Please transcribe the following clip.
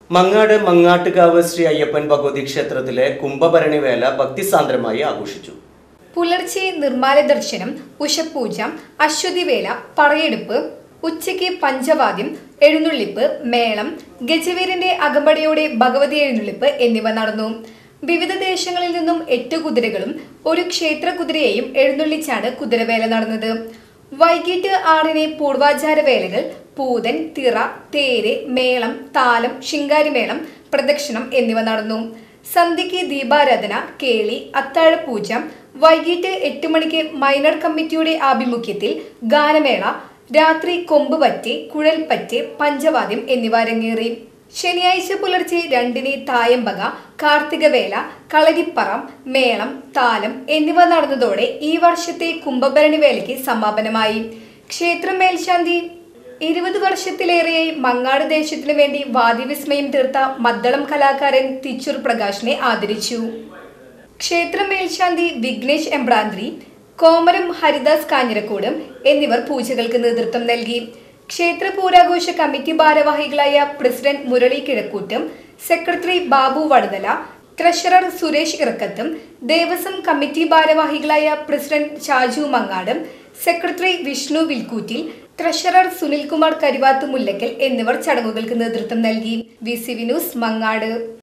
മങ്ങാട് മങ്ങാട്ടുകാവ് ശ്രീ അയ്യപ്പൻ ഭഗവതി ക്ഷേത്രത്തിലെ കുംഭഭരണി വേല ഭക്തിസാന്ദ്രമായി ആഘോഷിച്ചു പുലർച്ചെ നിർമ്മാല ദർശനം ഉഷപൂജ അശ്വതിവേല പറയെടുപ്പ് ഉച്ചയ്ക്ക് പഞ്ചവാദ്യം എഴുന്നള്ളിപ്പ് മേളം ഗജവീരന്റെ അകമ്പടിയോടെ ഭഗവതി എഴുന്നള്ളിപ്പ് എന്നിവ നടന്നു വിവിധ ദേശങ്ങളിൽ നിന്നും എട്ട് കുതിരകളും ഒരു ക്ഷേത്ര കുതിരയെയും എഴുന്നള്ളിച്ചാണ് കുതിരവേല നടന്നത് വൈകിട്ട് ആറിന് പൂർവാചാര വേലകൾ പൂതൻ തിറ തേര് മേളം താലം ശിങ്കാരിമേളം പ്രദക്ഷിണം എന്നിവ നടന്നു സന്ധ്യയ്ക്ക് ദീപാരാധന കേളി അത്താഴപൂജ വൈകിട്ട് എട്ട് മണിക്ക് മൈനർ കമ്മിറ്റിയുടെ ആഭിമുഖ്യത്തിൽ ഗാനമേള രാത്രി കൊമ്പുപറ്റ് കുഴൽപ്പറ്റ് പഞ്ചവാദ്യം എന്നിവ അരങ്ങേറി ശനിയാഴ്ച പുലർച്ചെ രണ്ടിന് തായമ്പക കാർത്തികവേല കളരിപ്പറം മേളം താലം എന്നിവ നടന്നതോടെ ഈ വർഷത്തെ കുംഭഭരണി വേലയ്ക്ക് സമാപനമായി ക്ഷേത്രം മേൽശാന്തി ഇരുപത് വർഷത്തിലേറെയായി മങ്ങാട് ദേശത്തിനു വേണ്ടി വാദ്യവിസ്മയം തീർത്ത മദ്ദളം കലാകാരൻ തിച്ചൂർ പ്രകാശിനെ ആദരിച്ചു ക്ഷേത്ര മേൽശാന്തി വിഘ്നേഷ് എംബ്രാന്തി കോമരം ഹരിദാസ് കാഞ്ഞിരക്കോട് എന്നിവർ പൂജകൾക്ക് നേതൃത്വം നൽകി ക്ഷേത്ര പൂരാഘോഷ കമ്മിറ്റി ഭാരവാഹികളായ പ്രസിഡന്റ് മുരളി കിഴക്കൂട്ടും സെക്രട്ടറി ബാബു വടുതല ട്രഷറർ സുരേഷ് ഇറക്കത്തും ദേവസ്വം കമ്മിറ്റി ഭാരവാഹികളായ പ്രസിഡന്റ് ഷാജു മങ്ങാടും സെക്രട്ടറി വിഷ്ണു വിൽക്കൂറ്റിൽ ട്രഷറർ സുനിൽകുമാർ കരിവാത്ത് മുല്ലക്കൽ എന്നിവർ ചടങ്ങുകൾക്ക് നേതൃത്വം നൽകി V C V news Mangad